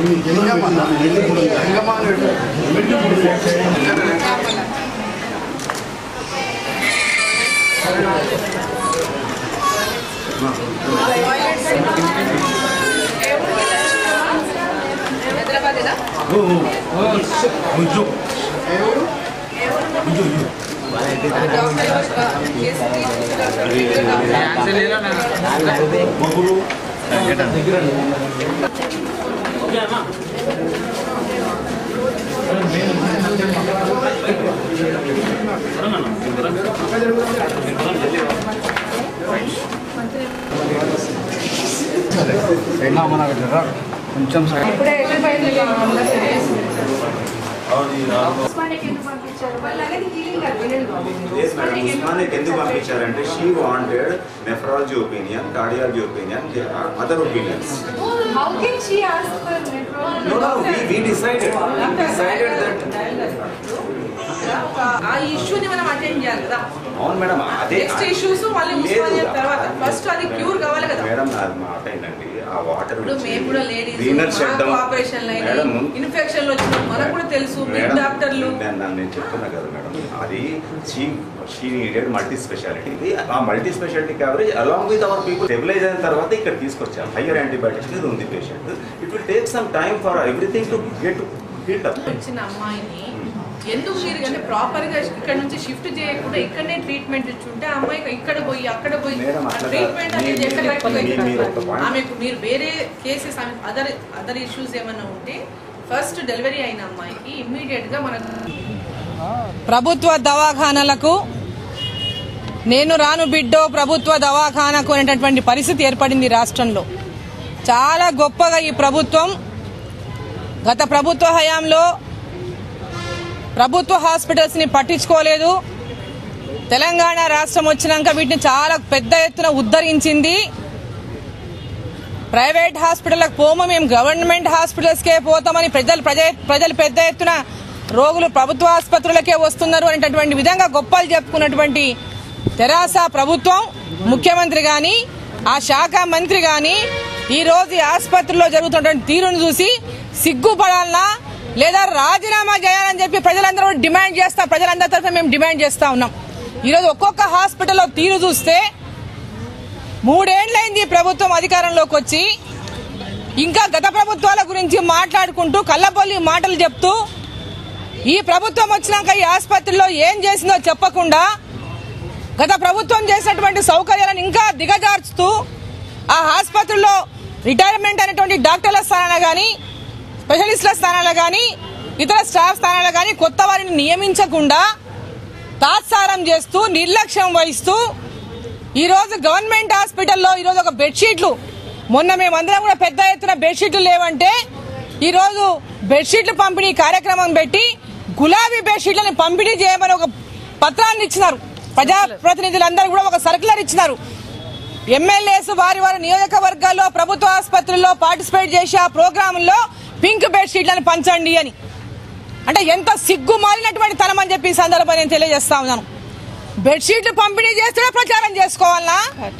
హైదరాబాదేనా కొంచెం ఇప్పుడే వెళ్ళిపోయింది ఉస్మానియాకి ఎందుకు పంపించారు వాళ్ళు అనేది హీలింగ్ కాదు వినండి బాబు. Yes, madam. ఉస్మానియాకి ఉస్మానియాకి ఎందుకు పంపించారంటే she wanted nephrology opinion cardiology opinion other opinions How can she ask for nephrology? No, no, we, we decided. We decided that. ఆ ఇష్యూని మనం అటెండ్ చేయాలి కదా అవును మేడం అదే నెక్స్ట్ ఇష్యూస్ మళ్ళీ లేదు. ఉస్మానియా తర్వాత ఫస్ట్ అది క్యూర్ కావాలి కదా మేడం నాది మాట ఏంటండి ఆ వాటర్ ఇప్పుడు మేము కూడా లేడీస్ క్లీనర్ షట్ డౌన్ ఆపరేషన్లు మేడం అయినాయి ఇన్ఫెక్షన్లు వచ్చినాయి మనకు కూడా తెలుసు బిగ్ మేడం, డాక్టర్లు నేను నేను- నేను చెప్తున్నా కదా మేడం అది she she needed multi speciality ఇది ఆ multi speciality coverage along with our people stabilize అయిన తర్వాత ఇక్కడ తీసుకొచ్చాం హయ్యర్ యాంటీబయాటిక్స్ ఇది ఉంది patient it will take some time for everything to get heat up వచ్చిన అమ్మాయిని ఎందుకు మీరు అంటే ప్రాపర్ గా ఇక్కడ నుంచి షిఫ్ట్ చేయకుండా ఇక్కడనే ట్రీట్మెంట్ ఇచ్చుంటే ఆ అమ్మాయి ఇక్కడ పోయి అక్కడ పోయి మేడం, అట్లా కాదు. ట్రీట్మెంట్ అనేది మీ- ఎక్కడ మీ- correct గా మీ- అవుతుంది? మీరు ఒక point- ఆమెకు మీరు వేరే కేసెస్ అదర్ అదర్ ఇష్యూస్ ఏమైనా ఉంటే ఫస్ట్ డెలివరీ అయిన అమ్మాయికి ఇమ్మీడియట్ గా మనకు ప్రభుత్వ దవాఖానలకు నేను రాను బిడ్డో ప్రభుత్వ దవాఖానకు అనేటటువంటి పరిస్థితి ఏర్పడింది రాష్ట్రంలో చాలా గొప్పగా ఈ ప్రభుత్వం గత ప్రభుత్వ హయాంలో ప్రభుత్వ హాస్పిటల్స్ని పట్టించుకోలేదు తెలంగాణ రాష్ట్రం వచ్చినాక వీటిని చాలా పెద్ద ఎత్తున ఉద్ధరించింది ప్రైవేట్ హాస్పిటల్కి పోము మేము గవర్నమెంట్ హాస్పిటల్స్కే పోతామని ప్రజలు ప్రజ ప్రజలు పెద్ద ఎత్తున రోగులు ప్రభుత్వ ఆసుపత్రులకే వస్తున్నారు అనేటటువంటి విధంగా గొప్పలు చెప్పుకున్నటువంటి తెరాస ప్రభుత్వం ముఖ్యమంత్రి గాని ఆ శాఖ మంత్రి గాని ఈ రోజు ఈ ఆసుపత్రిలో జరుగుతున్నటువంటి తీరును చూసి సిగ్గుపడాలనా లేదా రాజీనామా చేయాలని చెప్పి ప్రజలందరూ కూడా డిమాండ్ చేస్తా ప్రజలందరి తరఫున మేము డిమాండ్ చేస్తా ఉన్నాం ఈరోజు ఒక్కొక్క హాస్పిటల్లో తీరు చూస్తే మూడేండ్లైంది ఈ ప్రభుత్వం అధికారంలోకి వచ్చి ఇంకా గత ప్రభుత్వాల గురించి మాట్లాడుకుంటూ కళ్ళబొల్లి మాటలు చెప్తూ ఈ ప్రభుత్వం వచ్చినాక ఈ ఆసుపత్రిలో ఏం చేసిందో చెప్పకుండా గత ప్రభుత్వం చేసినటువంటి సౌకర్యాలను ఇంకా దిగజార్చుతూ ఆ ఆసుపత్రిలో రిటైర్మెంట్ అయినటువంటి డాక్టర్ల స్థానాలు కానీ స్పెషలిస్టుల స్థానాలు కానీ ఇతర స్టాఫ్ స్థానాలు కానీ కొత్త వారిని నియమించకుండా తాత్సారం చేస్తూ నిర్లక్ష్యం వహిస్తూ ఈ రోజు గవర్నమెంట్ హాస్పిటల్లో ఈ రోజు ఒక బెడ్షీట్లు మొన్న మేమందరం కూడా పెద్ద ఎత్తున బెడ్షీట్లు లేవంటే ఈ రోజు బెడ్షీట్లు పంపిణీ కార్యక్రమం పెట్టి గులాబీ బెడ్షీట్లను పంపిణీ చేయమని ఒక పత్రాన్ని ఇచ్చినారు ప్రజా ప్రతినిధులందరూ కూడా ఒక సర్కులర్ ఇచ్చినారు ఎమ్మెల్యేస్ వారి వారి నియోజకవర్గాల్లో ప్రభుత్వ ఆసుపత్రుల్లో పార్టిసిపేట్ చేసి ఆ ప్రోగ్రాంలో పింక్ బెడ్షీట్లను పంచండి అని అంటే ఎంత సిగ్గు మాలినటువంటి తనం అని చెప్పి ఈ సందర్భంగా నేను తెలియజేస్తా ఉన్నాను బెడ్షీట్లు పంపిణీ చేస్తూనే ప్రచారం చేసుకోవాలనా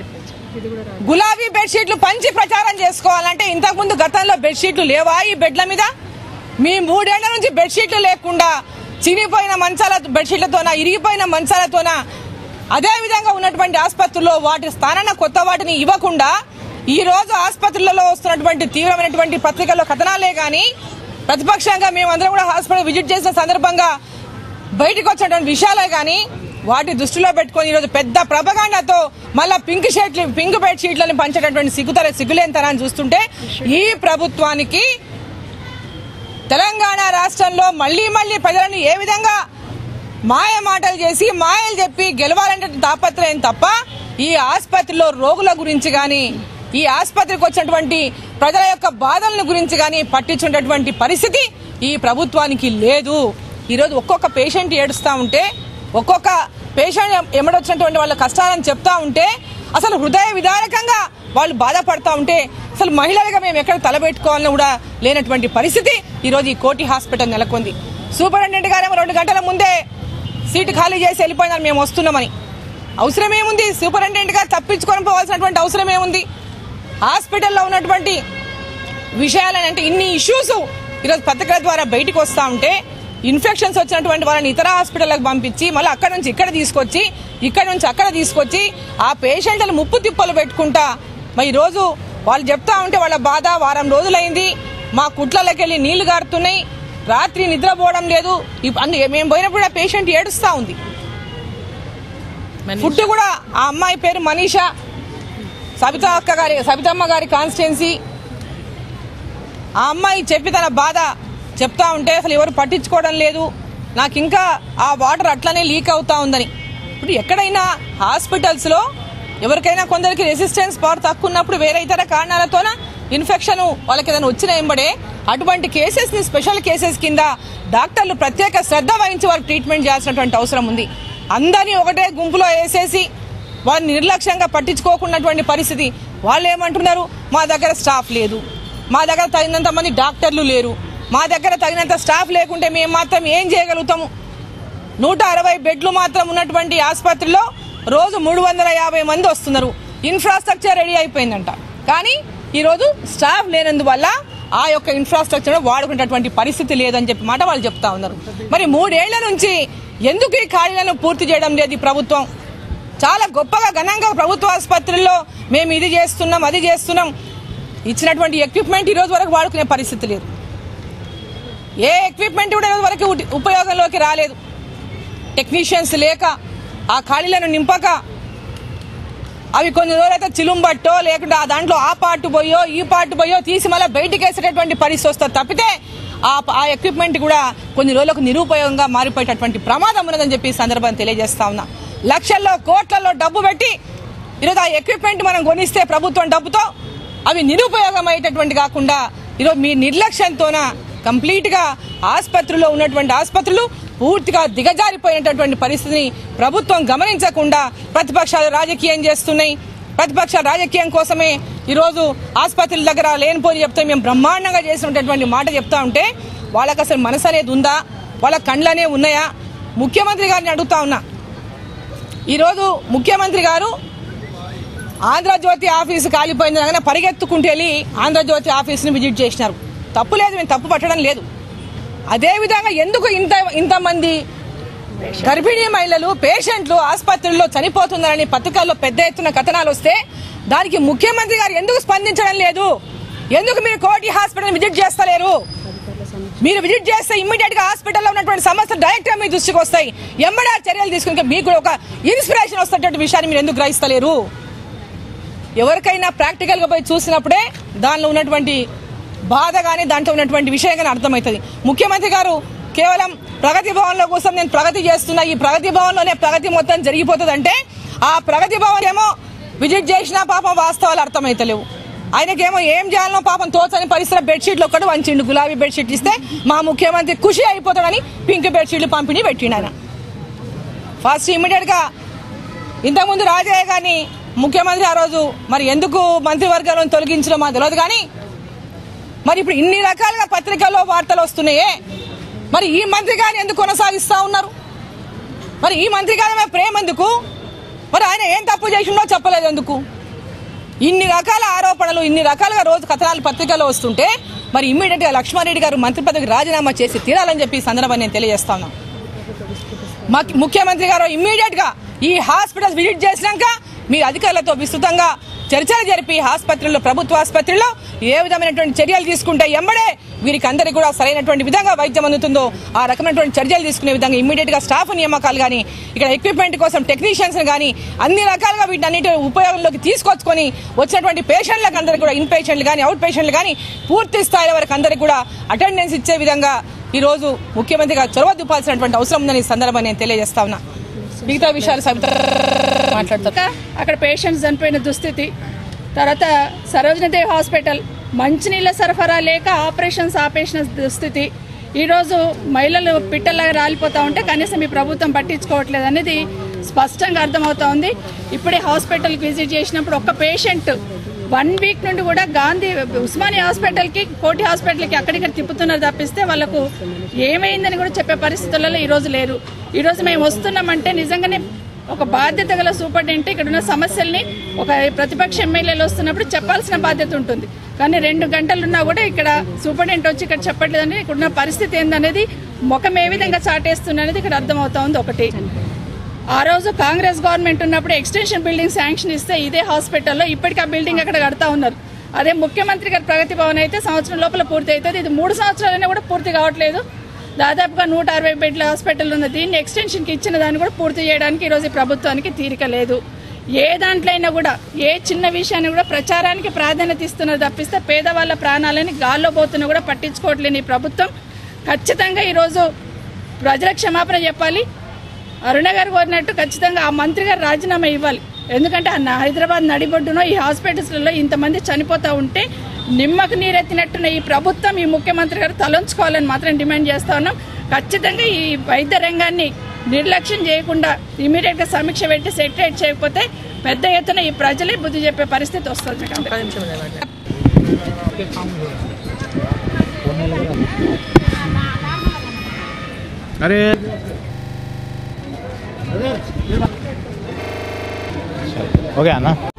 గులాబీ బెడ్షీట్లు పంచి ప్రచారం చేసుకోవాలంటే ఇంతకు ముందు గతంలో బెడ్షీట్లు లేవా ఈ బెడ్ల మీద మీ మూడేళ్ల నుంచి బెడ్షీట్లు లేకుండా చినిపోయిన మంచాల బెడ్షీట్లతోన ఇరిగిపోయిన మంచాలతోన అదే విధంగా ఉన్నటువంటి ఆసుపత్రుల్లో వాటి స్థానాన కొత్త వాటిని ఇవ్వకుండా ఈ రోజు ఆసుపత్రులలో వస్తున్నటువంటి తీవ్రమైనటువంటి పత్రికల్లో కథనాలే గాని ప్రతిపక్షంగా మేమందరం కూడా హాస్పిటల్ విజిట్ చేసిన సందర్భంగా బయటకు వచ్చినటువంటి విషయాలే కానీ వాటి దృష్టిలో పెట్టుకొని ఈరోజు పెద్ద ప్రభగాండాతో మళ్ళా పింక్ షర్ట్లు పింక్ బెడ్ షీట్లను పంచేటటువంటి సిగ్గుతర సిగ్గులేని చూస్తుంటే ఈ ప్రభుత్వానికి తెలంగాణ రాష్ట్రంలో మళ్ళీ మళ్ళీ ప్రజలను ఏ విధంగా మాయ మాటలు చేసి మాయలు చెప్పి గెలవాలంటే తాపత్రయం తప్ప ఈ ఆసుపత్రిలో రోగుల గురించి కానీ ఈ ఆసుపత్రికి వచ్చినటువంటి ప్రజల యొక్క బాధల గురించి కానీ పట్టించున్నటువంటి పరిస్థితి ఈ ప్రభుత్వానికి లేదు ఈరోజు ఒక్కొక్క పేషెంట్ ఏడుస్తూ ఉంటే ఒక్కొక్క పేషెంట్ ఎమ్మడొచ్చినటువంటి వాళ్ళ కష్టాలను చెప్తా ఉంటే అసలు హృదయ విదారకంగా వాళ్ళు బాధపడతా ఉంటే అసలు మహిళలుగా మేము ఎక్కడ తలబెట్టుకోవాలని కూడా లేనటువంటి పరిస్థితి ఈరోజు ఈ కోటి హాస్పిటల్ నెలకొంది సూపరింటెండెంట్ గారేమో రెండు గంటల ముందే సీటు ఖాళీ చేసి వెళ్ళిపోయినారు మేము వస్తున్నామని అవసరం ఏముంది సూపరింటెండెంట్ గారు తప్పించుకొని పోవాల్సినటువంటి అవసరం ఏముంది హాస్పిటల్లో ఉన్నటువంటి విషయాలని అంటే ఇన్ని ఇష్యూస్ ఈరోజు పత్రికల ద్వారా బయటకు వస్తా ఉంటే ఇన్ఫెక్షన్స్ వచ్చినటువంటి వాళ్ళని ఇతర హాస్పిటల్కి పంపించి మళ్ళీ అక్కడ నుంచి ఇక్కడ తీసుకొచ్చి ఇక్కడ నుంచి అక్కడ తీసుకొచ్చి ఆ పేషెంట్లను ముప్పు తిప్పలు పెట్టుకుంటా మరి ఈరోజు వాళ్ళు చెప్తా ఉంటే వాళ్ళ బాధ వారం రోజులైంది మా కుట్లలోకి వెళ్ళి నీళ్లు గారుతున్నాయి రాత్రి నిద్రపోవడం లేదు ఇప్- అందు మేము పోయినప్పుడు ఆ పేషెంట్ ఏడుస్తా ఉంది ఫుడ్ కూడా ఆ అమ్మాయి పేరు మనీషా సబితా అక్క గారి సబితమ్మ గారి కాన్స్టిట్యున్సీ ఆ అమ్మాయి చెప్పి తన బాధ చెప్తా ఉంటే అసలు ఎవరు పట్టించుకోవడం లేదు నాకు ఇంకా ఆ వాటర్ అట్లనే లీక్ అవుతా ఉందని ఇప్పుడు ఎక్కడైనా హాస్పిటల్స్ లో ఎవరికైనా కొందరికి రెసిస్టెన్స్ పవర్ తక్కువ ఉన్నప్పుడు వేరే ఇతర కారణాలతోన ఇన్ఫెక్షన్ వాళ్ళకి ఏదైనా వచ్చిన ఎంబడే అటువంటి కేసెస్ ని స్పెషల్ కేసెస్ కింద డాక్టర్లు ప్రత్యేక శ్రద్ధ వహించి వారికి ట్రీట్మెంట్ చేయాల్సినటువంటి అవసరం ఉంది అందరినీ ఒకటే గుంపులో వేసేసి వారిని నిర్లక్ష్యంగా పట్టించుకోకున్నటువంటి పరిస్థితి వాళ్ళు ఏమంటున్నారు మా దగ్గర స్టాఫ్ లేదు మా దగ్గర తగినంత మంది డాక్టర్లు లేరు మా దగ్గర తగినంత స్టాఫ్ లేకుంటే మేము మాత్రం ఏం చేయగలుగుతాము నూట అరవై బెడ్లు మాత్రం ఉన్నటువంటి ఆసుపత్రిలో రోజు మూడు వందల యాభై మంది వస్తున్నారు ఇన్ఫ్రాస్ట్రక్చర్ రెడీ అయిపోయిందంట కానీ ఈరోజు స్టాఫ్ లేనందువల్ల ఆ యొక్క ఇన్ఫ్రాస్ట్రక్చర్ వాడుకునేటటువంటి పరిస్థితి లేదని చెప్పి మాట వాళ్ళు చెప్తా ఉన్నారు మరి మూడేళ్ల నుంచి ఎందుకు ఈ ఖాళీలను పూర్తి చేయడం లేదు ఈ ప్రభుత్వం చాలా గొప్పగా ఘనంగా ప్రభుత్వ ఆసుపత్రుల్లో మేము ఇది చేస్తున్నాం అది చేస్తున్నాం ఇచ్చినటువంటి ఎక్విప్మెంట్ ఈ రోజు వరకు వాడుకునే పరిస్థితి లేదు ఏ ఎక్విప్మెంట్ కూడా ఈ రోజు వరకు ఉటి- ఉపయోగంలోకి రాలేదు టెక్నీషియన్స్ లేక ఆ ఖాళీలను నింపక అవి కొన్ని రోజులైతే చిలుంబట్టో లేకుంటే ఆ దాంట్లో ఆ పార్ట్ పోయో ఈ పార్ట్ పోయో తీసి మళ్ళీ బయటికి వేసేటటువంటి పరిస్థితి వస్తుంది తప్పితే ఆ ఆ ఎక్విప్మెంట్ కూడా కొన్ని రోజులకు నిరుపయోగంగా మారిపోయేటటువంటి ప్రమాదం ఉన్నదని చెప్పి ఈ సందర్భాన్ని తెలియజేస్తా ఉన్నా లక్షల్లో కోట్లలో డబ్బు పెట్టి ఈరోజు ఆ ఎక్విప్మెంట్ మనం కొనిస్తే ప్రభుత్వం డబ్బుతో అవి నిరుపయోగం అయ్యేటటువంటి కాకుండా ఈరోజు మీ నిర్లక్ష్యంతోన కంప్లీట్ గా ఆసుపత్రిలో ఉన్నటువంటి ఆసుపత్రులు పూర్తిగా దిగజారిపోయినటువంటి పరిస్థితిని ప్రభుత్వం గమనించకుండా ప్రతిపక్షాలు రాజకీయం చేస్తున్నాయి ప్రతిపక్షాలు రాజకీయం కోసమే ఈరోజు ఆసుపత్రుల దగ్గర లేనిపోని చెప్తే మేము బ్రహ్మాండంగా చేసినటువంటి మాట చెప్తా ఉంటే వాళ్ళకి అసలు మనసు అనేది ఉందా వాళ్ళ కండ్లనే ఉన్నాయా ముఖ్యమంత్రి గారిని అడుగుతా ఉన్నా ఈరోజు ముఖ్యమంత్రి గారు ఆంధ్రజ్యోతి ఆఫీసు కాలిపోయింది అనగానే పరిగెత్తుకుంటూ వెళ్ళి ఆంధ్రజ్యోతి ఆఫీసుని విజిట్ చేసినారు తప్పు లేదు మేము తప్పు పట్టడం లేదు అదే విధంగా ఎందుకు ఇంత ఇంతమంది గర్భిణీ మహిళలు పేషెంట్లు ఆసుపత్రుల్లో చనిపోతున్నారని పత్రికల్లో పెద్ద ఎత్తున కథనాలు వస్తే దానికి ముఖ్యమంత్రి గారు ఎందుకు స్పందించడం లేదు ఎందుకు మీరు కోటి హాస్పిటల్ విజిట్ చేస్తలేరు మీరు విజిట్ చేస్తే ఇమ్మీడియట్ గా హాస్పిటల్లో ఉన్నటువంటి సమస్యలు డైరెక్ట్ గా మీ దృష్టికి వస్తాయి ఎమ్మడా చర్యలు తీసుకుని మీకు కూడా ఒక ఇన్స్పిరేషన్ వస్తున్నటువంటి విషయాన్ని మీరు ఎందుకు గ్రహిస్తలేరు ఎవరికైనా ప్రాక్టికల్ గా పోయి చూసినప్పుడే దానిలో ఉన్నటువంటి బాధ కానీ దాంట్లో ఉన్నటువంటి విషయం కానీ అర్థమవుతుంది ముఖ్యమంత్రి గారు కేవలం ప్రగతి భవన్ లో కోసం నేను ప్రగతి చేస్తున్నా ఈ ప్రగతి భవన్ లోనే ప్రగతి మొత్తం జరిగిపోతుంది అంటే ఆ ప్రగతి భవన్ ఏమో విజిట్ చేసినా పాపం వాస్తవాలు అర్థమైతలేవు ఆయనకేమో ఏం చేయాలనో పాపం తోచని పరిసర బెడ్షీట్లు ఒక్కటి వంచిండు గులాబీ బెడ్షీట్ ఇస్తే మా ముఖ్యమంత్రి ఖుషి అయిపోతాడని పింక్ బెడ్షీట్లు పంపిణీ పెట్టిండు ఆయన ఫస్ట్ ఇమీడియట్ గా ఇంతకుముందు రాజయ్య గారిని ముఖ్యమంత్రి ఆ రోజు మరి ఎందుకు మంత్రివర్గాలను తొలగించడం మాకు తెలియదు కానీ మరి ఇప్పుడు ఇన్ని రకాలుగా పత్రికల్లో వార్తలు వస్తున్నాయే మరి ఈ మంత్రి గారిని ఎందుకు కొనసాగిస్తా ఉన్నారు మరి ఈ మంత్రి గారి మీద ప్రేమ ఎందుకు మరి ఆయన ఏం తప్పు చేసిండో చెప్పలేదు ఎందుకు ఇన్ని రకాల ఆరోపణలు ఇన్ని రకాలుగా రోజు కథనాలు పత్రికల్లో వస్తుంటే మరి ఇమ్మీడియట్ గా లక్ష్మారెడ్డి గారు మంత్రి పదవికి రాజీనామా చేసి తీరాలని చెప్పి ఈ సందర్భాన్ని నేను తెలియజేస్తా ఉన్నాను మక్- ముఖ్యమంత్రి గారు ఇమ్మీడియట్ గా ఈ హాస్పిటల్స్ విజిట్ చేసినాక మీ అధికారులతో విస్తృతంగా చర్చలు జరిపి ఆసుపత్రుల్లో ప్రభుత్వ ఆసుపత్రుల్లో ఏ విధమైనటువంటి చర్యలు తీసుకుంటే ఎంబడే వీరికి అందరికీ కూడా సరైనటువంటి విధంగా వైద్యం అందుతుందో ఆ రకమైనటువంటి చర్యలు తీసుకునే విధంగా ఇమ్మీడియట్ గా స్టాఫ్ నియామకాలు కానీ ఇక్కడ ఎక్విప్మెంట్ కోసం టెక్నీషియన్స్ కానీ అన్ని రకాలుగా వీటన్నిటి ఉపయోగంలోకి తీసుకొచ్చుకొని వచ్చినటువంటి పేషెంట్లకు అందరికీ కూడా ఇన్ పేషెంట్లు కానీ అవుట్ పేషెంట్లు కానీ పూర్తి స్థాయి వరకు అందరికీ కూడా అటెండెన్స్ ఇచ్చే విధంగా ఈ రోజు ముఖ్యమంత్రిగా చొరవ చూపాల్సినటువంటి అవసరం ఉందని ఈ సందర్భాన్ని నేను తెలియజేస్తా ఉన్నా మిగతా విషయాలు సబిత మాట్లాడతారు ఇంకా అక్కడ పేషెంట్స్ చనిపోయిన దుస్థితి తర్వాత సరోజనదేవి హాస్పిటల్ మంచినీళ్ళ సరఫరా లేక ఆపరేషన్స్ ఆపేసిన దుస్థితి ఈరోజు మహిళలు పిట్టల్లాగా రాలిపోతా ఉంటే కనీసం ఈ ప్రభుత్వం పట్టించుకోవట్లేదు అనేది స్పష్టంగా అర్థమవుతా ఉంది ఇప్పుడే హాస్పిటల్కి విజిట్ చేసినప్పుడు ఒక్క పేషెంట్ వన్ వీక్ నుండి కూడా గాంధీ ఉస్మానియా హాస్పిటల్కి కోటి హాస్పిటల్కి అక్కడిక్కడ తిప్పుతున్నారు తప్పిస్తే వాళ్ళకు ఏమైందని కూడా చెప్పే పరిస్థితులలో ఈరోజు లేరు ఈరోజు మేము వస్తున్నామంటే నిజంగానే ఒక బాధ్యత గల సూపరింటెండెంట్ ఇక్కడ ఉన్న సమస్యల్ని ఒక ప్రతిపక్ష ఎమ్మెల్యేలు వస్తున్నప్పుడు చెప్పాల్సిన బాధ్యత ఉంటుంది కానీ రెండు గంటలున్నా కూడా ఇక్కడ సూపరింటెండెంట్ వచ్చి ఇక్కడ చెప్పట్లేదని ఇక్కడ ఉన్న పరిస్థితి ఏందనేది ముఖం ఏ విధంగా చాటేస్తున్నది ఇక్కడ అర్థమవుతా ఉంది ఒకటి ఆ రోజు కాంగ్రెస్ గవర్నమెంట్ ఉన్నప్పుడు ఎక్స్టెన్షన్ బిల్డింగ్ శాంక్షన్ ఇస్తే ఇదే హాస్పిటల్లో ఇప్పటికీ ఆ బిల్డింగ్ అక్కడ కడతా ఉన్నారు అదే ముఖ్యమంత్రి గారి ప్రగతి భవన్ అయితే సంవత్సరం లోపల పూర్తి అవుతుంది ఇది మూడు సంవత్సరాలైనా కూడా పూర్తి కావట్లేదు దాదాపుగా నూట అరవై బెడ్ల హాస్పిటల్ ఉంది దీన్ని ఎక్స్టెన్షన్కి ఇచ్చిన దాన్ని కూడా పూర్తి చేయడానికి ఈరోజు ఈ ప్రభుత్వానికి తీరిక లేదు ఏ దాంట్లో అయినా కూడా ఏ చిన్న విషయాన్ని కూడా ప్రచారానికి ప్రాధాన్యత ఇస్తున్నది తప్పిస్తే పేదవాళ్ళ ప్రాణాలని గాల్లో పోతున్నా కూడా పట్టించుకోవట్లేని ఈ ప్రభుత్వం ఖచ్చితంగా ఈరోజు ప్రజలకు క్షమాపణ చెప్పాలి అరుణ గారు కోరినట్టు ఖచ్చితంగా ఆ మంత్రి గారు రాజీనామా ఇవ్వాలి ఎందుకంటే ఆ నా- హైదరాబాద్ నడిబొడ్డునో ఈ హాస్పిటల్స్లలో ఇంతమంది చనిపోతూ ఉంటే నిమ్మకు నీరెత్తినట్టున్న ఈ ప్రభుత్వం ఈ ముఖ్యమంత్రి గారు తలంచుకోవాలని మాత్రం డిమాండ్ చేస్తా ఉన్నాం ఖచ్చితంగా ఈ వైద్య రంగాన్ని నిర్లక్ష్యం చేయకుండా ఇమీడియట్గా సమీక్ష పెట్టి సెటిల్ చేయకపోతే పెద్ద ఎత్తున ఈ ప్రజలే బుద్ధి చెప్పే పరిస్థితి వస్తుంది మీకు అందరికీ. अरे हो गया ना